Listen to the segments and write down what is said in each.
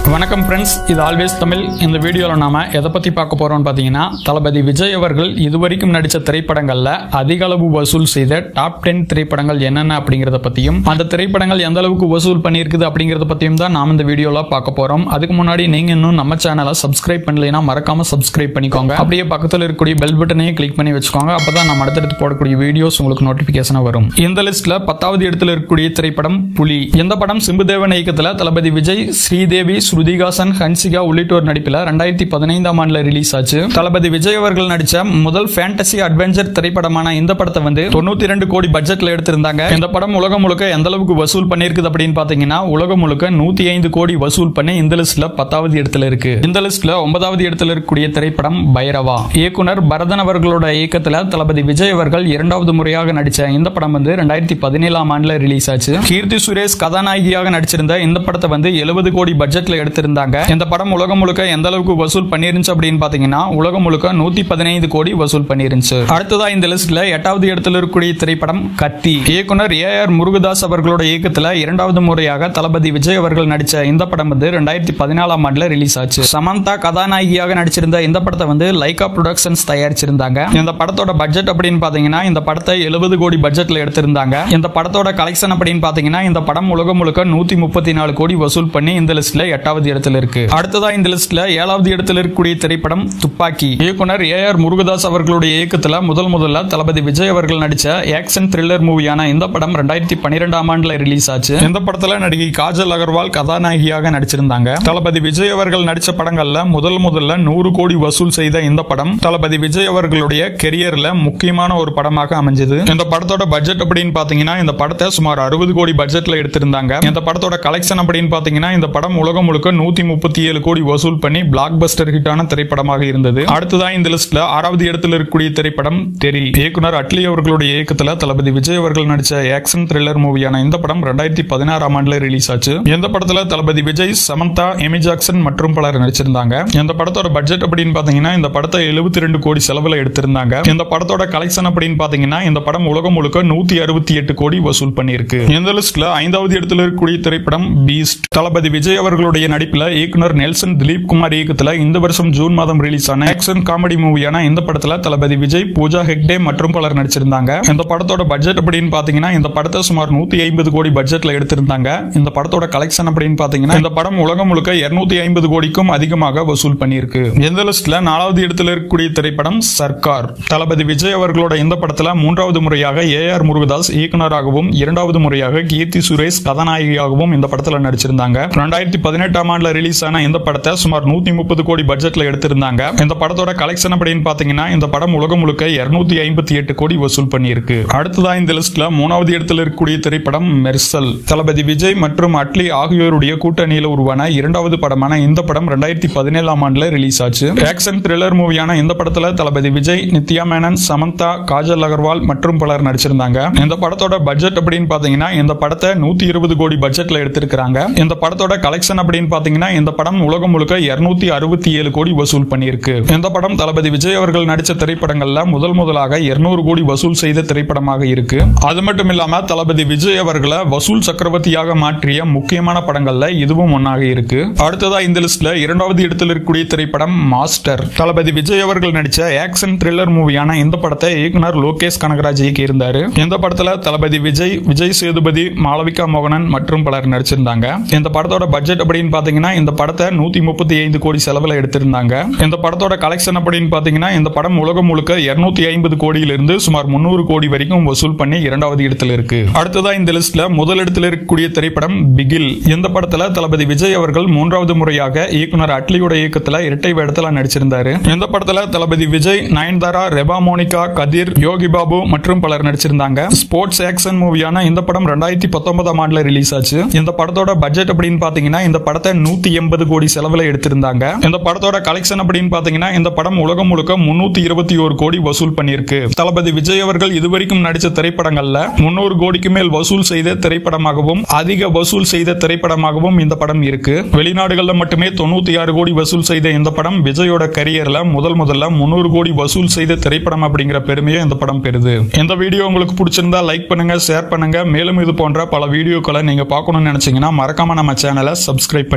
வணக்கம் ஃப்ரெண்ட்ஸ் இது ஆல்வேஸ் தமிழ் இந்த வீடியோவில் நாம எதை பற்றி பார்க்க போகிறோம்னு பார்த்தீங்கன்னா தளபதி விஜய் அவர்கள் இதுவரைக்கும் நடித்த திரைப்படங்களில் அதிக அளவு வசூல் செய்த டாப் டென் திரைப்படங்கள் என்னென்ன அப்படிங்கிறத பற்றியும் அந்த திரைப்படங்கள் எந்த அளவுக்கு வசூல் பண்ணியிருக்குது அப்படிங்கிறத பற்றியும் தான் நாம் இந்த வீடியோவில் பார்க்க போகிறோம் அதுக்கு முன்னாடி நீங்கள் இன்னும் நம்ம சேனலை சப்ஸ்கிரைப் பண்ணலைன்னா மறக்காம சப்ஸ்கிரைப் பண்ணிக்கோங்க அப்படியே பக்கத்தில் இருக்கக்கூடிய பெல் பட்டனையும் கிளிக் பண்ணி வச்சுக்கோங்க அப்போ தான் நம்ம அடுத்தடுத்து போடக்கூடிய வீடியோஸ் உங்களுக்கு நோட்டிஃபிகேஷனாக வரும் இந்த லிஸ்ட்டில் பத்தாவது இடத்துல இருக்கக்கூடிய திரைப்படம் புலி இந்த படம் சிம்புதேவன் இயக்கத்தில் தளபதி விஜய் ஸ்ரீதேவி ஸ்ருதிகாசன் ஹன்சிகா உள்ளிட்டோர் நடிப்பில் ரெண்டாயிரத்தி பதினைந்தாம் ஆண்டுல ரிலீஸ் ஆச்சு தளபதி விஜய் அவர்கள் நடிச்ச முதல் ஃபேண்டசி அட்வென்ச்சர் திரைப்படமான இந்த படத்தை வந்து தொண்ணூத்தி ரெண்டு கோடி பட்ஜெட்ல எடுத்திருந்தாங்க இந்த படம் உலகம் முழுக்க எந்த அளவுக்கு வசூல் பண்ணிருக்குது அப்படின்னு பாத்தீங்கன்னா உலகம் முழுக்க நூத்தி ஐந்து கோடி வசூல் பண்ணி இந்த லிஸ்ட்ல பத்தாவது இடத்துல இருக்கு இந்த லிஸ்ட்ல ஒன்பதாவது இடத்துல இருக்கக்கூடிய திரைப்படம் பைரவா இயக்குனர் பரதன் அவர்களோட இயக்கத்துல தளபதி விஜய் அவர்கள் இரண்டாவது முறையாக நடிச்ச இந்த படம் வந்து ரெண்டாயிரத்தி பதினேழாம் ஆண்டுல ரிலீஸ் ஆச்சு கீர்த்தி சுரேஷ் கதாநாயகியாக நடிச்சிருந்த இந்த படத்தை வந்து எழுபது கோடி பட்ஜெட்ல எடுத்திருந்தாங்க இந்த படம் உலகம் முழுக்க எந்த அளவுக்கு வசூல் பண்ணிருந்துச்சு அப்படின்னு பாத்தீங்கன்னா உலகம் முழுக்க நூத்தி பதினைந்து கோடி வசூல் பண்ணிருந்துச்சு அடுத்ததா இந்த லிஸ்ட்ல எட்டாவது இடத்துல இருக்கக்கூடிய திரைப்படம் கத்தி இயக்குனர் ஏ ஆர் முருகதாஸ் அவர்களோட இயக்கத்துல இரண்டாவது முறையாக தளபதி விஜய் அவர்கள் நடிச்ச இந்த படம் வந்து ரெண்டாயிரத்தி பதினாலாம் ஆண்டுல ரிலீஸ் ஆச்சு சமந்தா கதாநாயகியாக நடிச்சிருந்த இந்த படத்தை வந்து லைகா ப்ரொடக்ஷன்ஸ் தயாரிச்சிருந்தாங்க இந்த படத்தோட பட்ஜெட் அப்படின்னு பாத்தீங்கன்னா இந்த படத்தை எழுபது கோடி பட்ஜெட்ல எடுத்திருந்தாங்க இந்த படத்தோட கலெக்ஷன் அப்படின்னு பாத்தீங்கன்னா இந்த படம் உலகம் முழுக்க நூத்தி முப்பத்தி நாலு கோடி வசூல் பண்ணி இந்த லிஸ்ட்ல எட்டாவது இடத்துல இருக்கு அடுத்ததா இந்த லிஸ்ட்ல ஏழாவது இடத்துல இருக்கக்கூடிய திரைப்படம் துப்பாக்கி இயக்குனர் ஏ ஆர் முருகதாஸ் அவர்களுடைய இயக்கத்துல முதல் முதல்ல தளபதி விஜய் அவர்கள் நடிச்ச ஆக்ஷன் த்ரில்லர் மூவியான இந்த படம் ரெண்டாயிரத்தி பன்னிரெண்டாம் ஆண்டுல ரிலீஸ் ஆச்சு இந்த படத்துல நடிகை காஜல் அகர்வால் கதாநாயகியாக நடிச்சிருந்தாங்க தளபதி விஜய் அவர்கள் நடிச்ச படங்கள்ல முதல் முதல்ல நூறு கோடி வசூல் செய்த இந்த படம் தளபதி விஜய் அவர்களுடைய கெரியர்ல முக்கியமான ஒரு படமாக அமைஞ்சது இந்த படத்தோட பட்ஜெட் அப்படின்னு பாத்தீங்கன்னா இந்த படத்தை சுமார் அறுபது கோடி பட்ஜெட்ல எடுத்திருந்தாங்க இந்த படத்தோட கலெக்ஷன் அப்படின்னு பாத்தீங்கன்னா இந்த படம் உலகம் முழுக்க நூத்தி முப்பத்தி ஏழு கோடி வசூல் பண்ணி பிளாக் பஸ்டர் ஹிட்டான திரைப்படமாக இருந்தது அடுத்ததான் இந்த லிஸ்ட்ல ஆறாவது இடத்துல இருக்கக்கூடிய திரைப்படம் தெரி இயக்குனர் அட்லி அவர்களுடைய இயக்கத்துல தளபதி விஜய் அவர்கள் நடிச்ச ஆக்ஷன் த்ரில்லர் மூவியான இந்த படம் ரெண்டாயிரத்தி பதினாறாம் ஆண்டுல ரிலீஸ் ஆச்சு இந்த படத்துல தளபதி விஜய் சமந்தா எமி ஜாக்சன் மற்றும் பலர் நடிச்சிருந்தாங்க இந்த படத்தோட பட்ஜெட் அப்படின்னு பாத்தீங்கன்னா இந்த படத்தை எழுபத்தி ரெண்டு கோடி செலவுல எடுத்திருந்தாங்க இந்த படத்தோட கலெக்ஷன் அப்படின்னு பாத்தீங்கன்னா இந்த படம் உலகம் முழுக்க நூத்தி அறுபத்தி எட்டு கோடி வசூல் பண்ணியிருக்கு இந்த லிஸ்ட்ல ஐந்தாவது இடத்துல இருக்கக்கூடிய திரைப்படம் பீஸ்ட் தளபதி விஜய் அவர்களுடைய நடிப்புல இயக்குனர் நெல்சன் திலீப் குமார் இயக்கத்துல இந்த வருஷம் ஜூன் மாதம் ரிலீஸ் ஆன ஆக்ஷன் காமெடி மூவியான இந்த படத்துல தளபதி விஜய் பூஜா ஹெக்டே மற்றும் பலர் நடிச்சிருந்தாங்க இந்த படத்தோட பட்ஜெட் அப்படின்னு பாத்தீங்கன்னா இந்த படத்தை சுமார் நூத்தி ஐம்பது கோடி பட்ஜெட்ல எடுத்திருந்தாங்க இந்த படத்தோட கலெக்ஷன் அப்படின்னு பாத்தீங்கன்னா இந்த படம் உலகம் முழுக்க இருநூத்தி ஐம்பது கோடிக்கும் அதிகமாக வசூல் பண்ணியிருக்கு இந்த லிஸ்ட்ல நாலாவது இடத்துல இருக்கக்கூடிய திரைப்படம் சர்க்கார் தளபதி விஜய் அவர்களோட இந்த படத்துல மூன்றாவது முறையாக ஏ ஆர் முருகதாஸ் இயக்குனராகவும் இரண்டாவது முறையாக கீர்த்தி சுரேஷ் கதாநாயகியாகவும் இந்த படத்துல நடிச்சிருந்தாங்க ரெண்டாயிரத்தி பதினெட்டாம் ஆண்டுல ரிலீஸ் ஆன இந்த படத்தை சுமார் நூத்தி முப்பது கோடி பட்ஜெட்ல எடுத்திருந்தாங்க இந்த படத்தோட கலெக்ஷன் அப்படின்னு பாத்தீங்கன்னா இந்த படம் உலகம் முழுக்க இருநூத்தி ஐம்பத்தி எட்டு கோடி வசூல் பண்ணியிருக்கு அடுத்ததா இந்த லிஸ்ட்ல மூணாவது இடத்துல இருக்கக்கூடிய திரைப்படம் மெர்சல் தளபதி விஜய் மற்றும் அட்லி ஆகியோருடைய கூட்டணியில உருவான இரண்டாவது படமான இந்த படம் ரெண்டாயிரத்தி பதினேழாம் ஆண்டுல ரிலீஸ் ஆச்சு ஆக்ஷன் த்ரில்லர் மூவியான இந்த படத்துல தளபதி விஜய் நித்யா மேனன் சமந்தா காஜல் அகர்வால் மற்றும் பலர் நடிச்சிருந்தாங்க இந்த படத்தோட பட்ஜெட் அப்படின்னு பாத்தீங்கன்னா இந்த படத்தை நூத்தி இருபது கோடி பட்ஜெட்ல எடுத்திருக்காங்க இந்த படத்தோட கலெக்ஷன் அப்படின்னு பாத்தீங்கன்னா இந்த படம் உலகம் முழுக்க இருநூத்தி அறுபத்தி ஏழு கோடி வசூல் பண்ணியிருக்கு இந்த படம் தளபதி விஜய் அவர்கள் நடிச்ச திரைப்படங்கள்ல முதல் முதலாக இருநூறு கோடி வசூல் செய்த திரைப்படமாக இருக்கு அது மட்டும் இல்லாம தளபதி விஜய் அவர்களை வசூல் சக்கரவர்த்தியாக மாற்றிய முக்கியமான படங்கள்ல இதுவும் ஒன்னாக இருக்கு அடுத்ததா இந்த லிஸ்ட்ல இரண்டாவது இடத்தில் இருக்கக்கூடிய திரைப்படம் மாஸ்டர் தளபதி விஜய் அவர்கள் நடிச்ச ஆக்ஷன் த்ரில்லர் மூவியான இந்த படத்தை இயக்குனர் லோகேஷ் கனகராஜ் இயக்கி இருந்தாரு இந்த படத்துல தளபதி விஜய் விஜய் சேதுபதி மாளவிகா மோகனன் மற்றும் பலர் நடிச்சிருந்தாங்க இந்த படத்தோட பட்ஜெட் அப்படின்னு பாத்தீங்கன்னா இந்த படத்தை நூத்தி முப்பத்தி ஐந்து கோடி செலவுல எடுத்திருந்தாங்க இந்த படத்தோட கலெக்ஷன் அப்படின்னு பாத்தீங்கன்னா இந்த படம் உலகம் முழுக்க இருநூத்தி ஐம்பது கோடியிலிருந்து சுமார் முன்னூறு கோடி வரைக்கும் வசூல் பண்ணி இரண்டாவது இடத்துல இருக்கு அடுத்ததா இந்த லிஸ்ட்ல முதல் இடத்துல இருக்கக்கூடிய திரைப்படம் பிகில் இந்த படத்துல தளபதி விஜய் அவர்கள் மூன்றாவது முறையாக இயக்குனர் அட்லியோட இயக்கத்துல இரட்டை வேடத்துல நடிச்சிருந்தாரு இந்த படத்துல தளபதி விஜய் நயன்தாரா ரெபா மோனிகா கதிர் யோகி பாபு மற்றும் பலர் நடிச்சிருந்தாங்க ஸ்போர்ட்ஸ் ஆக்ஷன் மூவியான இந்த படம் ரெண்டாயிரத்தி பத்தொன்பதாம் ஆண்டுல ரிலீஸ் ஆச்சு இந்த படத்தோட பட்ஜெட் அப்படின்னு பாத்தீங்கன்னா இந்த படத்தை நூத்தி எண்பது கோடி செலவுல எடுத்திருந்தாங்க இந்த படத்தோட கலெக்ஷன் அப்படின்னு பாத்தீங்கன்னா இந்த படம் உலகம் முழுக்க முன்னூத்தி இருபத்தி ஒரு கோடி வசூல் பண்ணியிருக்கு தளபதி விஜய் அவர்கள் இதுவரைக்கும் நடிச்ச திரைப்படங்கள்ல முன்னூறு கோடிக்கு மேல் வசூல் செய்த திரைப்படமாகவும் அதிக வசூல் செய்த திரைப்படமாகவும் இந்த படம் இருக்கு வெளிநாடுகள்ல மட்டுமே தொண்ணூத்தி ஆறு கோடி வசூல் செய்த இந்த படம் விஜயோட கரியர்ல முதல் முதல்ல முன்னூறு கோடி வசூல் செய்த திரைப்படம் அப்படிங்கிற பெருமையை இந்த படம் பெறுது இந்த வீடியோ உங்களுக்கு பிடிச்சிருந்தா லைக் பண்ணுங்க ஷேர் பண்ணுங்க மேலும் இது போன்ற பல வீடியோக்களை நீங்க பார்க்கணும்னு நினைச்சீங்கன்னா மறக்காம நம்ம சேனலை சப்ஸ்கிரைப் பண்ணி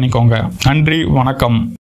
பண்ணிக்கோங்க நன்றி வணக்கம்